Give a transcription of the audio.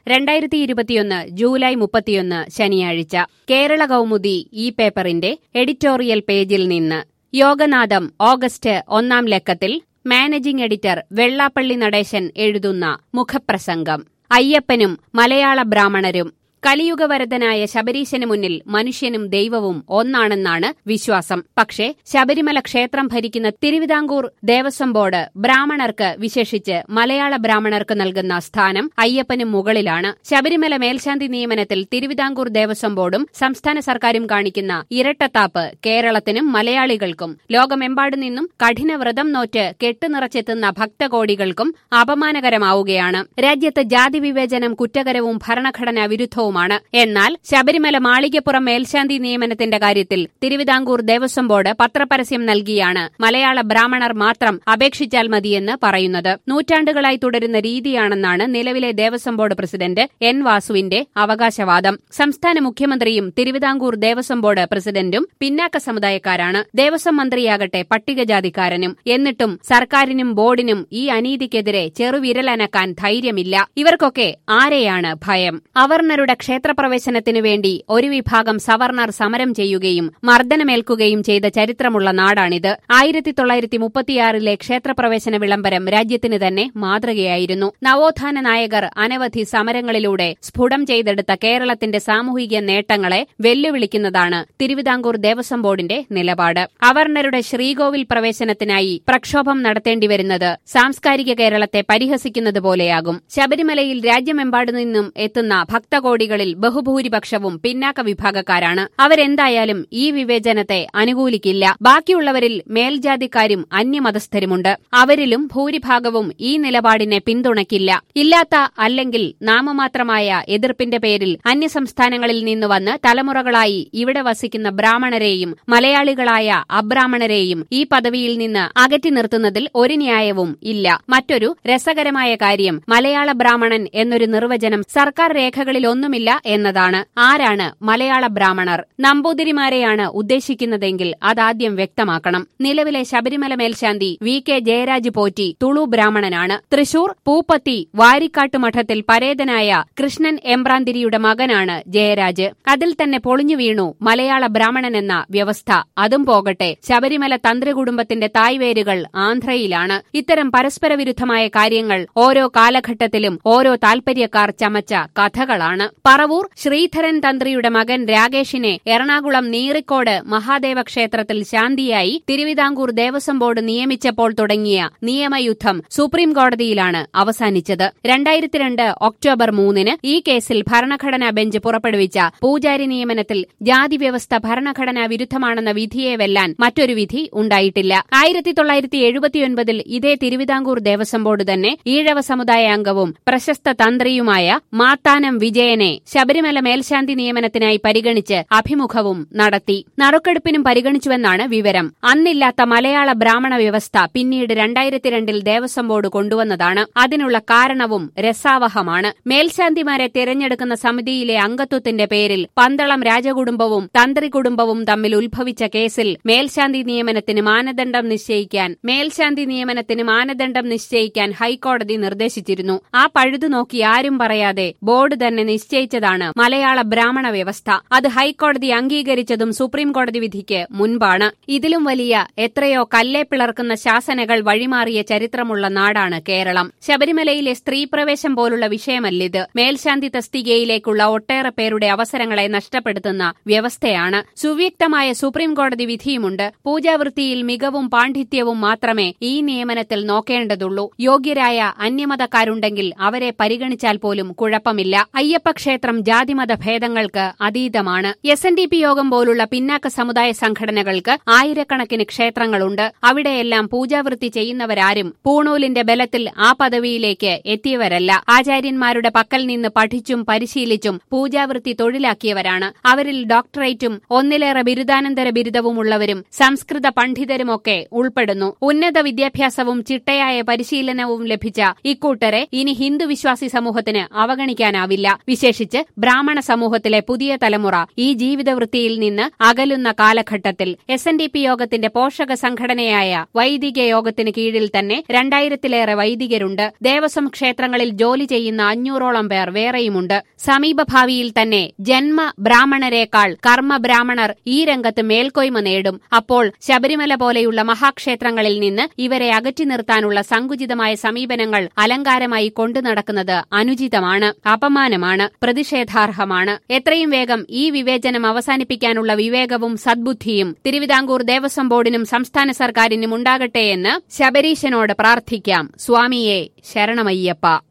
രണ്ടായിരത്തി ഇരുപത്തിയൊന്ന് ജൂലൈ മുപ്പത്തിയൊന്ന് ശനിയാഴ്ച കേരള കൗമുദി ഈ പേപ്പറിന്റെ എഡിറ്റോറിയൽ പേജിൽ നിന്ന് യോഗനാഥം ഓഗസ്റ്റ് ഒന്നാം ലക്കത്തിൽ മാനേജിംഗ് എഡിറ്റർ വെള്ളാപ്പള്ളി നടേശൻ എഴുതുന്ന മുഖപ്രസംഗം അയ്യപ്പനും മലയാള ബ്രാഹ്മണരും കലിയുഗവരതനായ ശബരീശന് മുന്നിൽ മനുഷ്യനും ദൈവവും ഒന്നാണെന്നാണ് വിശ്വാസം പക്ഷേ ശബരിമല ക്ഷേത്രം ഭരിക്കുന്ന തിരുവിതാംകൂർ ദേവസ്വം ബോർഡ് ബ്രാഹ്മണർക്ക് വിശേഷിച്ച് മലയാള ബ്രാഹ്മണർക്ക് നൽകുന്ന സ്ഥാനം അയ്യപ്പനും മുകളിലാണ് ശബരിമല മേൽശാന്തി നിയമനത്തിൽ തിരുവിതാംകൂർ ദേവസ്വം ബോർഡും സംസ്ഥാന സർക്കാരും കാണിക്കുന്ന ഇരട്ടത്താപ്പ് കേരളത്തിനും മലയാളികൾക്കും ലോകമെമ്പാടു നിന്നും കഠിന വ്രതം നോറ്റ് കെട്ടുനിറച്ചെത്തുന്ന ഭക്തകോടികൾക്കും അപമാനകരമാവുകയാണ് രാജ്യത്ത് ജാതി വിവേചനം കുറ്റകരവും ഭരണഘടനാ വിരുദ്ധവും സംഭവമാണ് എന്നാൽ ശബരിമല മാളികപ്പുറം മേൽശാന്തി നിയമനത്തിന്റെ കാര്യത്തിൽ തിരുവിതാംകൂർ ദേവസ്വം ബോർഡ് പത്രപരസ്യം നൽകിയാണ് മലയാള ബ്രാഹ്മണർ മാത്രം അപേക്ഷിച്ചാൽ മതിയെന്ന് പറയുന്നത് നൂറ്റാണ്ടുകളായി തുടരുന്ന രീതിയാണെന്നാണ് നിലവിലെ ദേവസ്വം ബോർഡ് പ്രസിഡന്റ് എൻ വാസുവിന്റെ അവകാശവാദം സംസ്ഥാന മുഖ്യമന്ത്രിയും തിരുവിതാംകൂർ ദേവസ്വം ബോർഡ് പ്രസിഡന്റും പിന്നാക്ക സമുദായക്കാരാണ് ദേവസ്വം മന്ത്രിയാകട്ടെ പട്ടികജാതിക്കാരനും എന്നിട്ടും സർക്കാരിനും ബോർഡിനും ഈ അനീതിക്കെതിരെ ചെറുവിരലനക്കാൻ ധൈര്യമില്ല ഇവർക്കൊക്കെ ആരെയാണ് ഭയം അവർണരുടെ ക്ഷേത്രപ്രവേശനത്തിനു വേണ്ടി ഒരു വിഭാഗം സവർണർ സമരം ചെയ്യുകയും മർദ്ദനമേൽക്കുകയും ചെയ്ത ചരിത്രമുള്ള നാടാണിത് ആയിരത്തി തൊള്ളായിരത്തി മുപ്പത്തിയാറിലെ ക്ഷേത്രപ്രവേശന വിളംബരം രാജ്യത്തിന് തന്നെ മാതൃകയായിരുന്നു നവോത്ഥാന നായകർ അനവധി സമരങ്ങളിലൂടെ സ്ഫുടം ചെയ്തെടുത്ത കേരളത്തിന്റെ സാമൂഹിക നേട്ടങ്ങളെ വെല്ലുവിളിക്കുന്നതാണ് തിരുവിതാംകൂർ ദേവസ്വം ബോർഡിന്റെ നിലപാട് അവർണരുടെ ശ്രീകോവിൽ പ്രവേശനത്തിനായി പ്രക്ഷോഭം നടത്തേണ്ടിവരുന്നത് സാംസ്കാരിക കേരളത്തെ പരിഹസിക്കുന്നത് പോലെയാകും ശബരിമലയിൽ രാജ്യമെമ്പാടു നിന്നും എത്തുന്ന ഭക്തകോടികളിൽ ബഹുഭൂരിപക്ഷവും പിന്നാക്ക വിഭാഗക്കാരാണ് അവരെന്തായാലും ഈ വിവേചനത്തെ അനുകൂലിക്കില്ല ബാക്കിയുള്ളവരിൽ മേൽജാതിക്കാരും അന്യമതസ്ഥരുമുണ്ട് അവരിലും ഭൂരിഭാഗവും ഈ നിലപാടിനെ പിന്തുണയ്ക്കില്ല ഇല്ലാത്ത അല്ലെങ്കിൽ നാമമാത്രമായ എതിർപ്പിന്റെ പേരിൽ അന്യസംസ്ഥാനങ്ങളിൽ നിന്ന് വന്ന് തലമുറകളായി ഇവിടെ വസിക്കുന്ന ബ്രാഹ്മണരെയും മലയാളികളായ അബ്രാഹ്മണരെയും ഈ പദവിയിൽ നിന്ന് അകറ്റി നിർത്തുന്നതിൽ ഒരു ന്യായവും ഇല്ല മറ്റൊരു രസകരമായ കാര്യം മലയാള ബ്രാഹ്മണൻ എന്നൊരു നിർവചനം സർക്കാർ രേഖകളിലൊന്നുമില്ല എന്നതാണ് ആരാണ് മലയാള ബ്രാഹ്മണർ നമ്പൂതിരിമാരെയാണ് ഉദ്ദേശിക്കുന്നതെങ്കിൽ അതാദ്യം വ്യക്തമാക്കണം നിലവിലെ ശബരിമല മേൽശാന്തി വി കെ ജയരാജ് പോറ്റി തുളു ബ്രാഹ്മണനാണ് തൃശൂർ പൂപ്പത്തി വാരിക്കാട്ട് മഠത്തിൽ പരേതനായ കൃഷ്ണൻ എമ്പ്രാന്തിരിയുടെ മകനാണ് ജയരാജ് അതിൽ തന്നെ പൊളിഞ്ഞു വീണു മലയാള ബ്രാഹ്മണൻ എന്ന വ്യവസ്ഥ അതും പോകട്ടെ ശബരിമല തന്ത്രി കുടുംബത്തിന്റെ തായ്വേരുകൾ ആന്ധ്രയിലാണ് ഇത്തരം പരസ്പര വിരുദ്ധമായ കാര്യങ്ങൾ ഓരോ കാലഘട്ടത്തിലും ഓരോ താൽപര്യക്കാർ ചമച്ച കഥകളാണ് പറവൂർ ശ്രീധരൻ തന്ത്രിയുടെ മകൻ രാകേഷിനെ എറണാകുളം നീറിക്കോട് മഹാദേവ ക്ഷേത്രത്തിൽ ശാന്തിയായി തിരുവിതാംകൂർ ദേവസ്വം ബോർഡ് നിയമിച്ചപ്പോൾ തുടങ്ങിയ നിയമയുദ്ധം സുപ്രീം കോടതിയിലാണ് അവസാനിച്ചത് രണ്ടായിരത്തിരണ്ട് ഒക്ടോബർ മൂന്നിന് ഈ കേസിൽ ഭരണഘടനാ ബെഞ്ച് പുറപ്പെടുവിച്ച പൂജാരി നിയമനത്തിൽ ജാതി വ്യവസ്ഥ ഭരണഘടനാ വിരുദ്ധമാണെന്ന വിധിയെ വെല്ലാൻ മറ്റൊരു വിധി ഉണ്ടായിട്ടില്ല ആയിരത്തി തൊള്ളായിരത്തി എഴുപത്തിയൊൻപതിൽ ഇതേ തിരുവിതാംകൂർ ദേവസ്വം ബോർഡ് തന്നെ ഈഴവ സമുദായ അംഗവും പ്രശസ്ത തന്ത്രിയുമായ മാത്താനം വിജയനെ ശബരിമല മേൽശാന്തി നിയമനത്തിനായി പരിഗണിച്ച് അഭിമുഖവും നടത്തി നറുക്കെടുപ്പിനും പരിഗണിച്ചുവെന്നാണ് വിവരം അന്നില്ലാത്ത മലയാള ബ്രാഹ്മണ വ്യവസ്ഥ പിന്നീട് രണ്ടായിരത്തി രണ്ടിൽ ദേവസ്വം ബോർഡ് കൊണ്ടുവന്നതാണ് അതിനുള്ള കാരണവും രസാവഹമാണ് മേൽശാന്തിമാരെ തിരഞ്ഞെടുക്കുന്ന സമിതിയിലെ അംഗത്വത്തിന്റെ പേരിൽ പന്തളം രാജകുടുംബവും തന്ത്രി കുടുംബവും തമ്മിൽ ഉത്ഭവിച്ച കേസിൽ മേൽശാന്തി നിയമനത്തിന് മാനദണ്ഡം നിശ്ചയിക്കാൻ മേൽശാന്തി നിയമനത്തിന് മാനദണ്ഡം നിശ്ചയിക്കാൻ ഹൈക്കോടതി നിർദ്ദേശിച്ചിരുന്നു ആ പഴുതു നോക്കി ആരും പറയാതെ ബോർഡ് തന്നെ നിശ്ചയിച്ചതാണ് മലയാള ബ്രാഹ്മണ വ്യവസ്ഥ അത് ഹൈക്കോടതി അംഗീകരിച്ചതും സുപ്രീം കോടതി വിധിക്ക് മുൻപാണ് ഇതിലും വലിയ എത്രയോ കല്ലേ പിളർക്കുന്ന ശാസനകൾ വഴിമാറിയ ചരിത്രമുള്ള നാടാണ് കേരളം ശബരിമലയിലെ സ്ത്രീ പ്രവേശം പോലുള്ള വിഷയമല്ലിത് മേൽശാന്തി തസ്തികയിലേക്കുള്ള ഒട്ടേറെ പേരുടെ അവസരങ്ങളെ നഷ്ടപ്പെടുത്തുന്ന വ്യവസ്ഥയാണ് സുവ്യക്തമായ സുപ്രീം കോടതി വിധിയുമുണ്ട് പൂജാവൃത്തിയിൽ മികവും പാണ്ഡിത്യവും മാത്രമേ ഈ നിയമനത്തിൽ നോക്കേണ്ടതുള്ളൂ യോഗ്യരായ അന്യമതക്കാരുണ്ടെങ്കിൽ അവരെ പരിഗണിച്ചാൽ പോലും കുഴപ്പമില്ല അയ്യപ്പക്ഷേത്രം ജാതിമത ഭേദങ്ങൾക്ക് അതീതമാണ് എസ് എൻ ഡി പി യോഗം പോലുള്ള പിന്നാക്ക സമുദായ സംഘടനകൾക്ക് ആയിരക്കണക്കിന് ക്ഷേത്രങ്ങളുണ്ട് അവിടെയെല്ലാം പൂജാവൃത്തി ചെയ്യുന്നവരാരും പൂണൂലിന്റെ ബലത്തിൽ ആ പദവിയിലേക്ക് എത്തിയവരല്ല ആചാര്യന്മാരുടെ പക്കൽ നിന്ന് പഠിച്ചും പരിശീലിച്ചും പൂജാവൃത്തി തൊഴിലാക്കിയവരാണ് അവരിൽ ഡോക്ടറേറ്റും ഒന്നിലേറെ ബിരുദാനന്തര ബിരുദവുമുള്ളവരും സംസ്കൃത പണ്ഡിതരുമൊക്കെ ഉൾപ്പെടുന്നു ഉന്നത വിദ്യാഭ്യാസവും ചിട്ടയായ പരിശീലനവും ലഭിച്ച ഇക്കൂട്ടരെ ഇനി ഹിന്ദു വിശ്വാസി സമൂഹത്തിന് അവഗണിക്കാനാവില്ല വിശേഷിച്ച് ഉപേക്ഷിച്ച് ബ്രാഹ്മണ സമൂഹത്തിലെ പുതിയ തലമുറ ഈ ജീവിതവൃത്തിയിൽ നിന്ന് അകലുന്ന കാലഘട്ടത്തിൽ എസ് എൻ ഡി പി യോഗത്തിന്റെ പോഷക സംഘടനയായ വൈദിക യോഗത്തിന് കീഴിൽ തന്നെ രണ്ടായിരത്തിലേറെ വൈദികരുണ്ട് ദേവസ്വം ക്ഷേത്രങ്ങളിൽ ജോലി ചെയ്യുന്ന അഞ്ഞൂറോളം പേർ വേറെയുമുണ്ട് സമീപഭാവിയിൽ തന്നെ ജന്മ ബ്രാഹ്മണരേക്കാൾ കർമ്മ ബ്രാഹ്മണർ ഈ രംഗത്ത് മേൽക്കോയ്മ നേടും അപ്പോൾ ശബരിമല പോലെയുള്ള മഹാക്ഷേത്രങ്ങളിൽ നിന്ന് ഇവരെ അകറ്റി നിർത്താനുള്ള സങ്കുചിതമായ സമീപനങ്ങൾ അലങ്കാരമായി കൊണ്ടു നടക്കുന്നത് അനുചിതമാണ് അപമാനമാണ് പ്രതിഷേധാർഹമാണ് എത്രയും വേഗം ഈ വിവേചനം അവസാനിപ്പിക്കാനുള്ള വിവേകവും സദ്ബുദ്ധിയും തിരുവിതാംകൂർ ദേവസ്വം ബോർഡിനും സംസ്ഥാന സർക്കാരിനും ഉണ്ടാകട്ടെയെന്ന് ശബരീശനോട് പ്രാർത്ഥിക്കാം സ്വാമിയെ ശരണമയ്യപ്പ